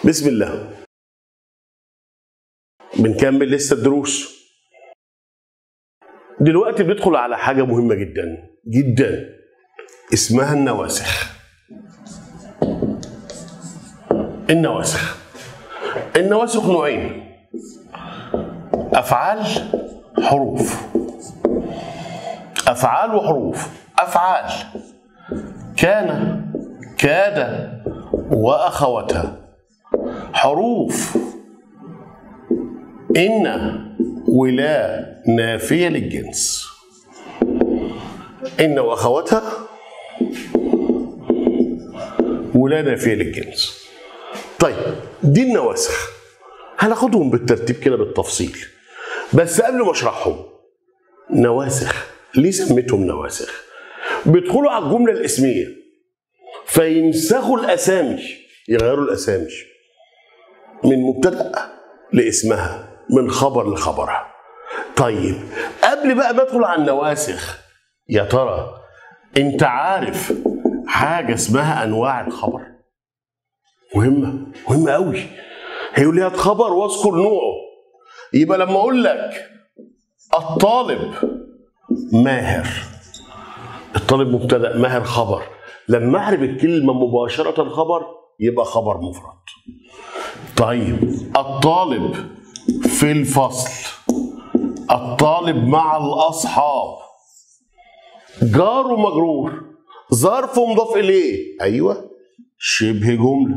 بسم الله بنكمل لسه الدروس دلوقتي بندخل على حاجة مهمة جدا جدا اسمها النواسخ النواسخ النواسخ نوعين أفعال حروف أفعال وحروف أفعال كان كاد وأخواتها حروف إن ولا نافية للجنس إن وأخواتها ولا نافية للجنس طيب دي النواسخ هناخدهم بالترتيب كده بالتفصيل بس قبل ما اشرحهم نواسخ ليه سميتهم نواسخ بيدخلوا على الجملة الاسمية فينسخوا الأسامي يغيروا الأسامي من مبتدأ لاسمها من خبر لخبرها طيب قبل بقى ما ادخل على النواسخ يا ترى انت عارف حاجة اسمها أنواع الخبر مهمة مهمة قوي هيقول لي هات خبر واذكر نوعه يبقى لما أقول لك الطالب ماهر الطالب مبتدأ ماهر خبر لما أعرف الكلمة مباشرة خبر يبقى خبر مفرد طيب الطالب في الفصل الطالب مع الأصحاب جار ومجرور ظرف مضاف إليه أيوه شبه جملة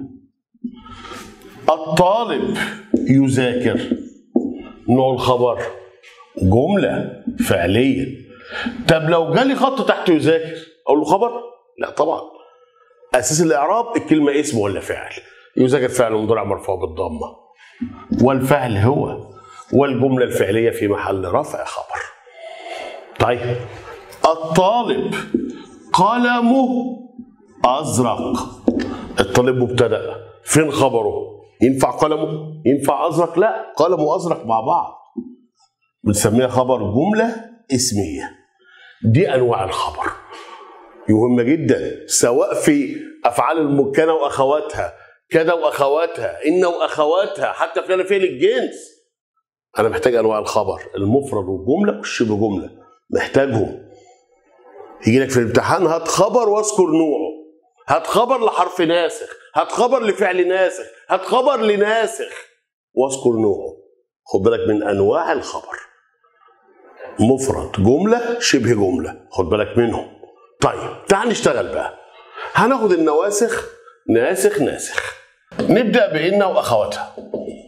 الطالب يذاكر نوع الخبر جملة فعلية طب لو جالي خط تحت يذاكر أقول له خبر؟ لا طبعا أساس الإعراب الكلمة اسم ولا فعل يذاكر فعل مضارع مرفوع بالضمة والفعل هو والجملة الفعلية في محل رفع خبر طيب الطالب قلمه أزرق الطالب مبتدأ فين خبره ينفع قلمه ينفع أزرق لا قلم وأزرق مع بعض بنسميها خبر جملة اسمية دي أنواع الخبر مهمة جدا سواء في أفعال المكنة وأخواتها كذا وأخواتها إن وأخواتها حتى في فعل الجنس أنا محتاج أنواع الخبر المفرد والجملة والشبه جملة محتاجهم يجي لك في الامتحان هات خبر واذكر نوعه هات خبر لحرف ناسخ هات خبر لفعل ناسخ هات خبر لناسخ واذكر نوعه خد بالك من انواع الخبر مفرد جمله شبه جمله خد بالك منهم طيب تعال نشتغل بقى هناخد النواسخ ناسخ ناسخ نبدا بان واخواتها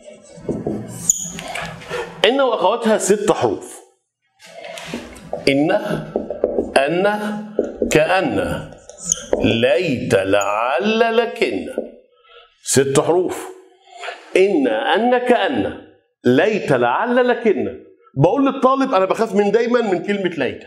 ان واخواتها ست حروف ان ان كان ليت لعل لكن ست حروف ان ان كان ليت لعل لكن بقول للطالب انا بخاف من دايما من كلمه ليت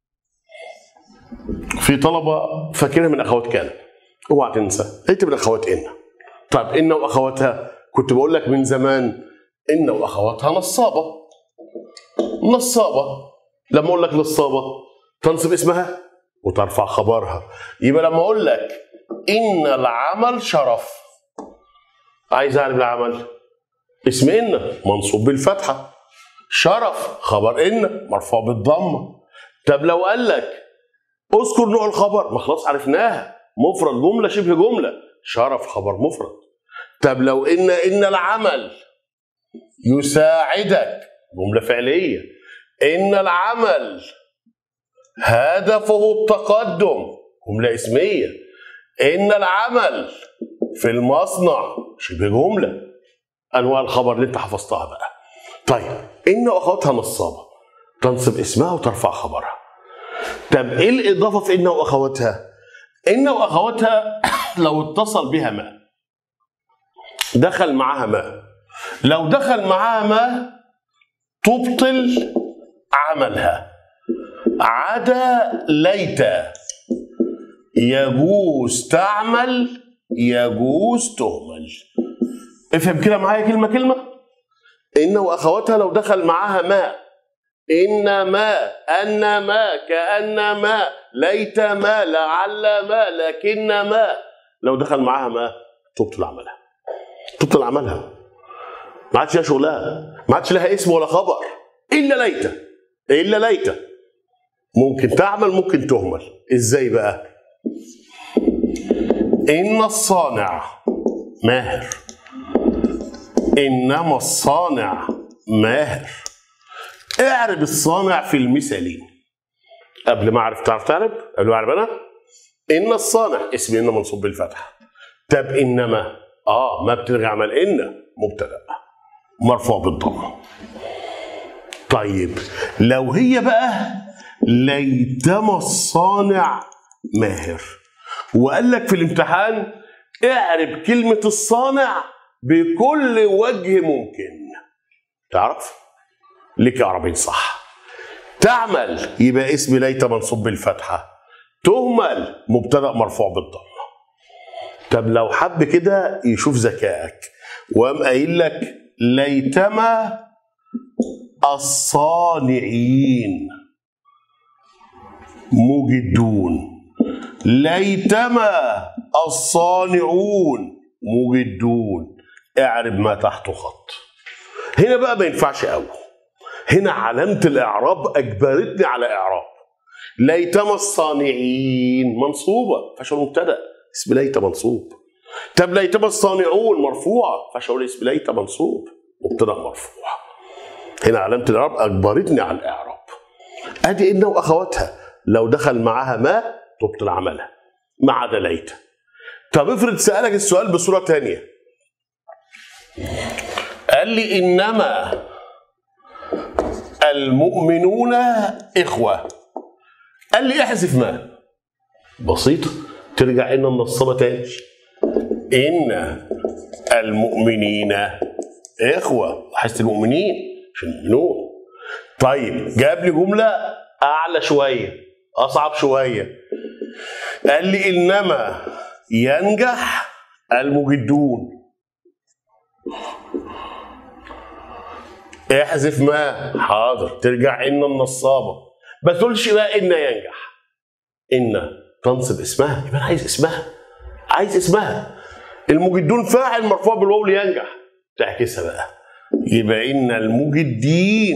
في طلبه فاكرها من اخوات كان اوعى تنسى ليت من اخوات ان طيب ان واخواتها كنت بقول لك من زمان ان واخواتها نصابه نصابه لما اقول لك نصابه تنصب اسمها وترفع خبرها يبقى لما اقول لك ان العمل شرف عايز اعرف العمل اسم ان منصوب بالفتحه شرف خبر ان مرفوع بالضمه طب لو قال لك اذكر نوع الخبر ما خلاص عرفناها مفرد جمله شبه جمله شرف خبر مفرد طب لو ان ان العمل يساعدك جمله فعليه ان العمل هدفه التقدم جملة اسمية إن العمل في المصنع شبه جملة أنواع الخبر اللي أنت حفظتها بقى طيب إن أخواتها نصابة تنصب اسمها وترفع خبرها طب إيه الإضافة في إن وأخواتها؟ إن وأخواتها لو اتصل بها ما دخل معاها ما لو دخل معاها ما تبطل عملها عدا ليت يجوز تعمل يجوز تهمل افهم كده معايا كلمه كلمه ان واخواتها لو دخل معاها ما انما انما كانما ليت ما لعل ما لكن ما لو دخل معاها ما تبطل عملها تبطل عملها ما عادش لها شغلها ما عادش لها اسم ولا خبر الا ليت الا ليت ممكن تعمل ممكن تهمل ازاي بقى ان الصانع ماهر انما الصانع ماهر اعرب الصانع في المثالين قبل ما اعرف تعرف تعرب قبل ما اعرف انا ان الصانع اسم ان منصوب بالفتحه طب انما اه ما بتلغي عمل ان مبتدا مرفوع بالضمه طيب لو هي بقى ليتما الصانع ماهر وقال لك في الامتحان اعرب كلمة الصانع بكل وجه ممكن تعرف لك عربين صح تعمل يبقى اسم ليت منصوب بالفتحة تهمل مبتدأ مرفوع بالضمة طب لو حب كده يشوف ذكائك وقام قايل لك ليتما الصانعين مجدون ليتما الصانعون مجدون اعرب ما تحته خط هنا بقى ما ينفعش قوي هنا علامة الإعراب أجبرتني على إعراب ليتما الصانعين منصوبة فشل مبتدأ اسم ليت منصوب طب ليتما الصانعون مرفوعة فشل اسم ليت منصوب مبتدأ مرفوع هنا علامة الإعراب أجبرتني على الإعراب أدي إن وأخواتها لو دخل معاها ما تبطل عملها ما عدا ليت طب افرض سألك السؤال بصورة تانية قال لي إنما المؤمنون إخوة قال لي احذف ما بسيطة ترجع إن النصابة تاني إن المؤمنين إخوة لاحظت المؤمنين مش المؤمنون طيب جاب لي جملة أعلى شوية أصعب شوية قال لي إنما ينجح المجدون احذف ما حاضر ترجع إن النصابة ما تقولش بقى إن ينجح إن تنصب اسمها يبقى أنا عايز اسمها عايز اسمها المجدون فاعل مرفوع بالواو لينجح تعكسها بقى يبقى إن المجدين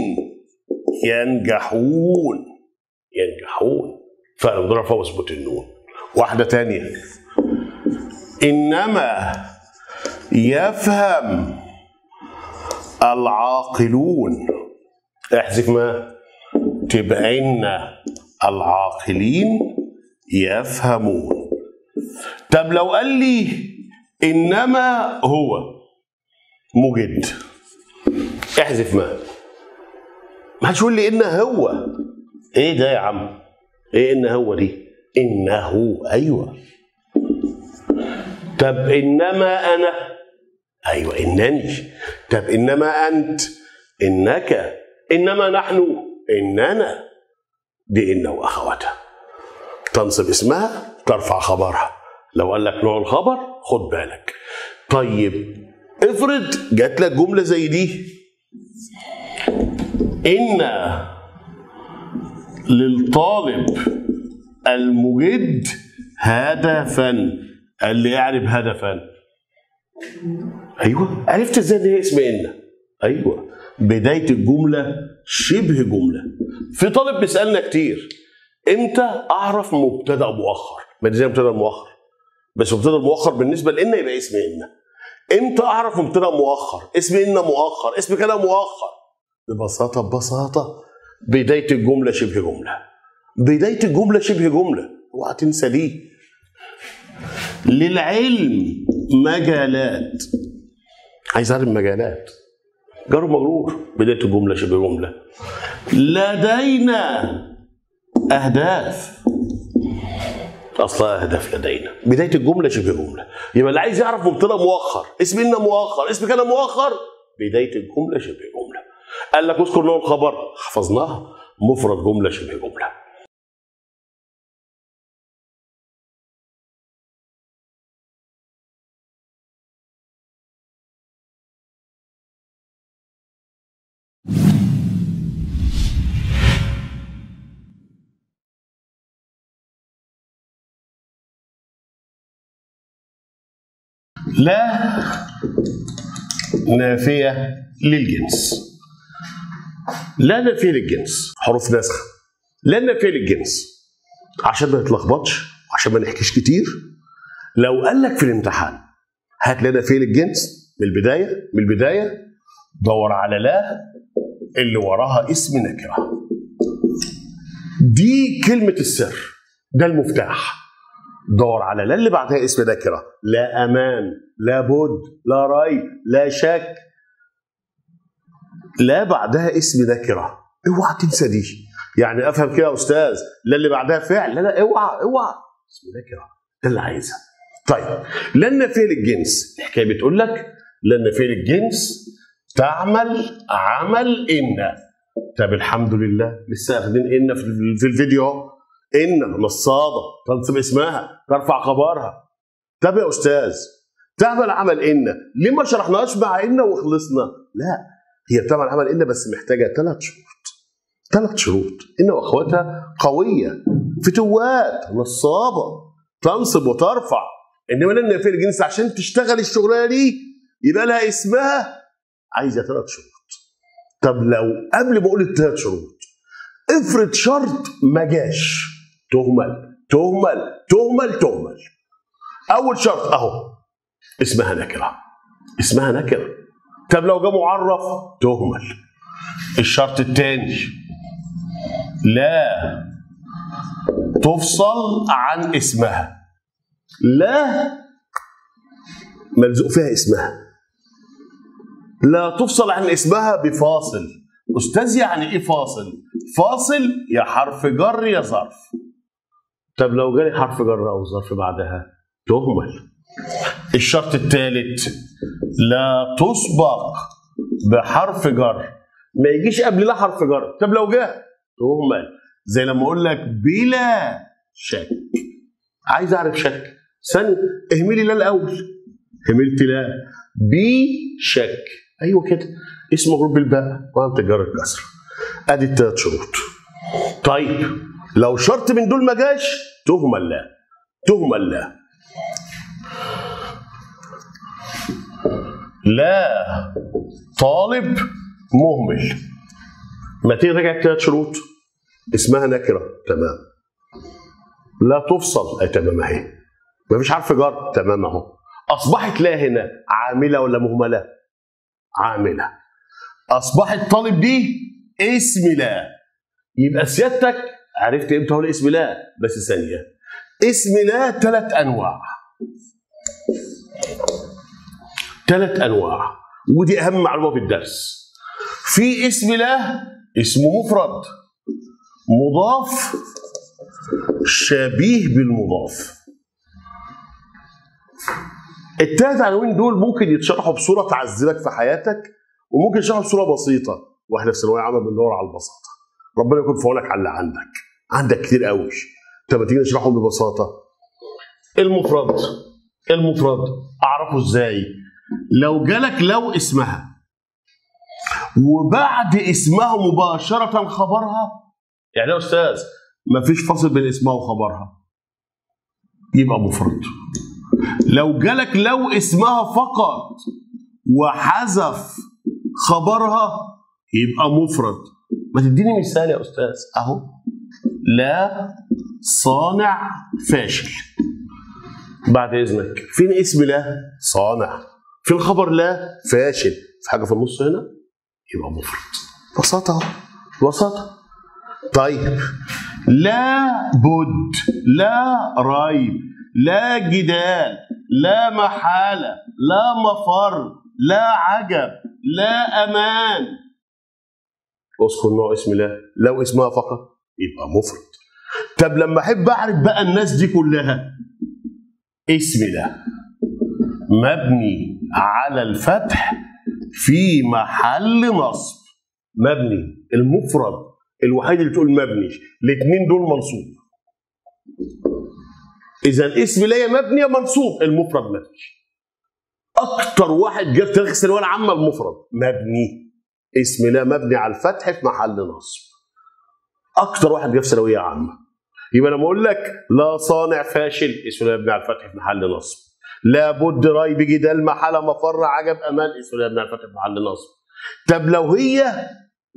ينجحون ينجحون فعل مضارع فوق اثبت النون واحدة تانية إنما يفهم العاقلون احذف ما تبقى إن العاقلين يفهمون طب لو قال لي إنما هو مجد احذف ما ما حدش يقول لي إن هو ايه ده يا عم ايه ان هو دي انه ايوه طب انما انا ايوه انني طب انما انت انك انما نحن اننا دي ان واخواتها تنصب اسمها ترفع خبرها لو قال لك نوع الخبر خد بالك طيب افرض جات لك جمله زي دي ان للطالب المجد هدفا قال لي اعرف هدفا ايوه عرفت ازاي ان هي اسم ان ايوه بدايه الجمله شبه جمله في طالب بيسالنا كتير امتى اعرف مبتدا مؤخر ما دي زي مبتدا مؤخر بس مبتدا مؤخر بالنسبه لان يبقى اسم ان امتى اعرف مبتدا مؤخر اسم ان مؤخر اسم كده مؤخر ببساطه ببساطه بدايه الجمله شبه جمله بدايه الجمله شبه جمله اوعى تنسى دي للعلم مجالات عايز اعرف مجالات جار مجرور بدايه الجمله شبه جمله لدينا اهداف اصلها اهداف لدينا بدايه الجمله شبه جمله يبقى اللي عايز يعرف مبتدا مؤخر اسم ان مؤخر اسم كده مؤخر بدايه الجمله شبه جمله قال لك اذكر نوع الخبر حفظناها مفرد جمله شبه جمله لا نافية للجنس لا نافية للجنس حروف ناسخة لا نافية للجنس عشان ما نتلخبطش عشان ما نحكيش كتير لو قال لك في الامتحان هات لا نافية للجنس من البداية من البداية دور على لا اللي وراها اسم نكرة دي كلمة السر ده المفتاح دور على لا اللي بعدها اسم نكرة لا أمان لا بد لا ريب لا شك لا بعدها اسم نكرة اوعى تنسى دي يعني افهم كده يا استاذ لا اللي بعدها فعل لا لا اوعى اوعى اسم نكرة ده اللي عايزها طيب لن فعل الجنس الحكايه بتقول لك لن فعل الجنس تعمل عمل ان طب الحمد لله لسه اخدين ان في في الفيديو ان نصابه تنصب اسمها ترفع خبرها طب يا استاذ تعمل عمل ان ليه ما شرحناش مع ان وخلصنا لا هي بتعمل عمل ان بس محتاجه ثلاث شروط ثلاث شروط ان واخواتها قويه فتوات نصابه تنصب وترفع انما لان في الجنس عشان تشتغل الشغلانه دي يبقى لها اسمها عايزه ثلاث شروط طب لو قبل ما اقول الثلاث شروط افرض شرط ما جاش تهمل تهمل تهمل تهمل اول شرط اهو اسمها نكره اسمها نكره طب لو جه معرف تهمل الشرط الثاني لا تفصل عن اسمها لا ملزوق فيها اسمها لا تفصل عن اسمها بفاصل استاذ يعني ايه فاصل فاصل يا حرف جر يا ظرف طب لو جالي حرف جر او ظرف بعدها تهمل الشرط الثالث لا تسبق بحرف جر ما يجيش قبل لا حرف جر طب لو جه تهمل زي لما اقول لك بلا شك عايز اعرف شك ثانية اهملي لا الاول هملت لا بشك ايوه كده اسم مجرور بالباء وانت جر الكسر ادي الثلاث شروط طيب لو شرط من دول ما جاش تهمل لا تهمل لا لا طالب مهمل ما تيجي راجع الثلاث شروط اسمها نكره تمام لا تفصل اي تمام اهي ما فيش حرف جر تمام اهو اصبحت لا هنا عامله ولا مهمله عامله اصبحت طالب دي اسم لا يبقى سيادتك عرفت امتى هو الاسم لا بس ثانيه اسم لا ثلاث انواع ثلاث انواع ودي اهم معلومه في الدرس في اسم لا اسمه مفرد مضاف شبيه بالمضاف التلات عناوين دول ممكن يتشرحوا بصوره تعذبك في حياتك وممكن يتشرحوا بصوره بسيطه واحنا في ثانويه عامه بندور على البساطه ربنا يكون في عونك على اللي عندك عندك كتير قوي طب ما تيجي نشرحهم ببساطه المفرد المفرد اعرفه ازاي لو جالك لو اسمها وبعد اسمها مباشره خبرها يعني يا استاذ ما فيش فاصل بين اسمها وخبرها يبقى مفرد لو جالك لو اسمها فقط وحذف خبرها يبقى مفرد ما تديني مثال يا استاذ اهو لا صانع فاشل بعد اذنك فين اسم لا صانع فين خبر لا فاشل في حاجه في النص هنا يبقى مفرد بساطه اهو بساطه طيب لا بد لا ريب لا جدال لا محالة لا مفر لا عجب لا أمان اذكر نوع اسم الله لو اسمها فقط يبقى مفرد طب لما احب اعرف بقى الناس دي كلها اسم الله مبني على الفتح في محل نصب مبني المفرد الوحيد اللي تقول مبني الاثنين دول منصوب اذا اسم لا مبني منصوب المفرد مبني اكتر واحد جاب تاريخ الثانويه العامه المفرد مبني اسم لا مبني على الفتح في محل نصب اكتر واحد جاب ثانويه عامه يبقى لما اقول لك لا صانع فاشل اسم لا مبني على الفتح في محل نصب لابد ريب جدال محل مفر عجب امان اسم لا ابن فتح محل نصب طب لو هي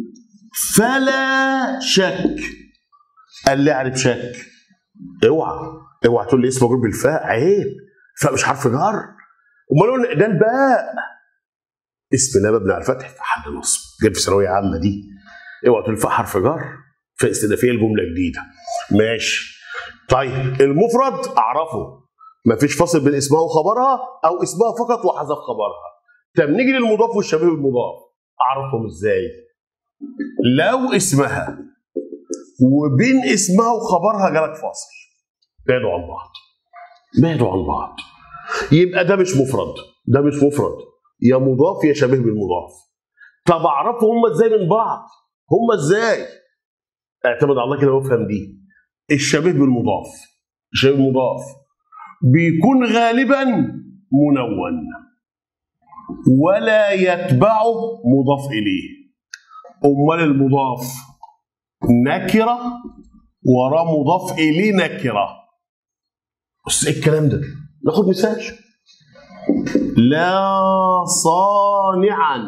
فلا شك قال لي اعرف شك اوعى اوعى تقول لي اسم مجرور بالفاء عيب فاء مش حرف جر امال قلنا ده الباء اسم لا مبني على الفتح في حل نصب جت في ثانويه عامه دي اوعى تقول فاء حرف جر فاء استئنافيه الجمله جديده ماشي طيب المفرد اعرفه مفيش فاصل بين اسمها وخبرها او اسمها فقط وحذف خبرها طب نيجي للمضاف والشبيه بالمضاف اعرفهم ازاي لو اسمها وبين اسمها وخبرها جالك فاصل بعدوا عن بعض بعدوا عن بعض يبقى ده مش مفرد ده مش مفرد يا مضاف يا شبيه بالمضاف طب اعرفهم هم ازاي من بعض هم ازاي اعتمد على الله كده وافهم دي الشبيه بالمضاف الشبيه بالمضاف بيكون غالبا منون ولا يتبعه مضاف اليه امال المضاف نكره وراه مضاف اليه نكره بس ايه الكلام ده ناخد مثال لا صانعا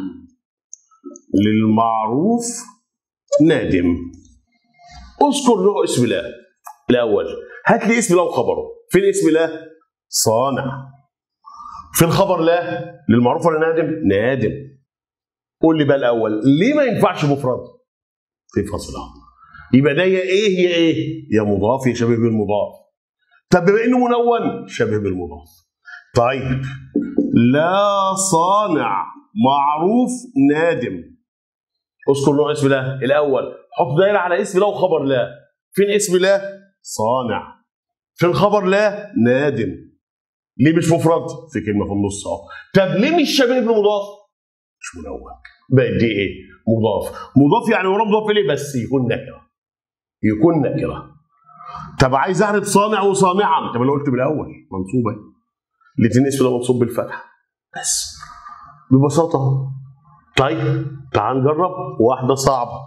للمعروف نادم اذكر له اسم الله الاول هات لي اسم الله وخبره فين اسم الله صانع في الخبر لا للمعروف ولا نادم نادم قول لي بقى الاول ليه ما ينفعش مفرد في فصل اهو يبقى ده يا ايه يا ايه يا مضاف يا شبيه بالمضاف طب بما انه منون شبيه بالمضاف طيب لا صانع معروف نادم اذكر له اسم الله الاول حط دايره على اسم لا وخبر لا فين اسم لا صانع في الخبر لا نادم ليه مش مفرد في كلمه في النص اهو طب ليه مش شبيه بالمضاف مش منون بقت دي ايه مضاف مضاف يعني وراه مضاف اليه بس يكون نكره يكون نكره طب عايز اعرف صانع وصانعا طب انا قلت بالاول منصوبه الاثنين اسم ده منصوب بالفتحه بس ببساطه اهو طيب تعال نجرب واحده صعبه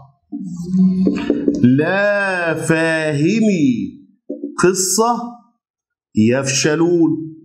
لا فاهمي قصه يفشلون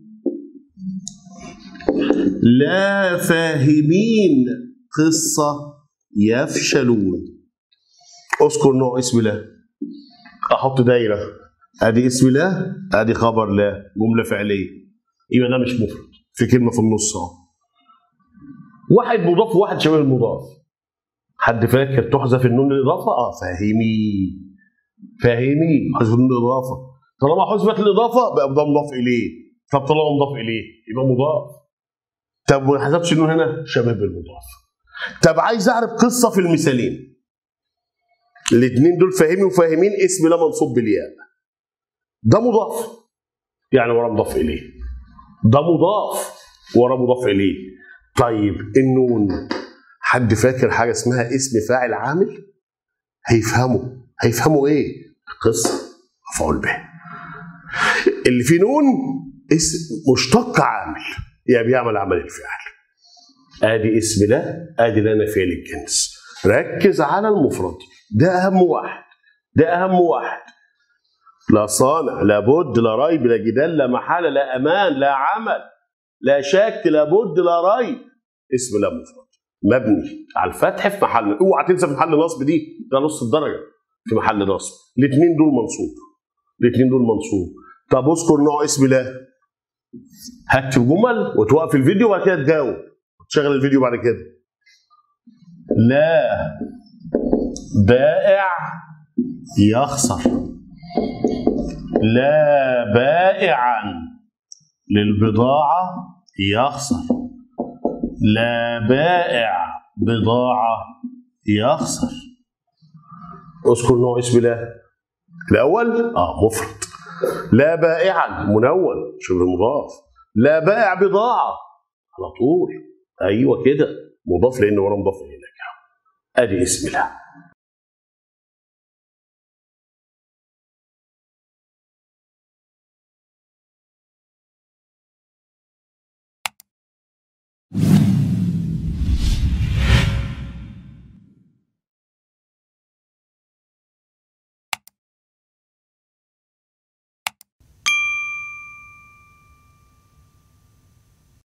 لا فاهمين قصه يفشلون اذكر نوع اسم الله احط دايره ادي اسم لا ادي خبر لا جمله فعليه يبقى ده مش مفرد في كلمه في النص اهو واحد مضاف وواحد شبيه المضاف حد فاكر تحذف النون الاضافه اه فاهمي فاهمي حذف النون الاضافه طالما حذفت الاضافه بقى ده مضاف اليه طب طالما مضاف اليه يبقى مضاف طب ما حذفتش النون هنا شبيه بالمضاف طب عايز اعرف قصه في المثالين الاثنين دول فاهمي وفاهمين اسم لا منصوب بالياء ده مضاف يعني وراه مضاف اليه ده مضاف وراه مضاف اليه طيب النون حد فاكر حاجه اسمها اسم فاعل عامل هيفهموا هيفهموا ايه قصه مفعول به اللي في نون اسم مشتق عامل يعني بيعمل عمل الفعل ادي اسم لا ادي لا نافيه للجنس ركز على المفرد ده اهم واحد ده اهم واحد لا صانع لا بد لا ريب لا جدال لا محاله لا امان لا عمل لا شك لا بد لا ريب اسم لا مفرد مبني على الفتح في محل اوعى تنسى في محل نصب دي ده نص الدرجه في محل نصب الاثنين دول منصوب الاثنين دول منصوب طب اذكر نوع اسم لا هكتب جمل وتوقف الفيديو وبعد كده تجاوب وتشغل الفيديو بعد كده لا بائع يخسر لا بائعا للبضاعة يخسر لا بائع بضاعة يخسر اذكر نوع اسم لا الأول اه مفرد لا بائعا منون شبه مضاف لا بائع بضاعة على طول أيوة كده مضاف لأنه ورا مضاف إليك ادي اسم الله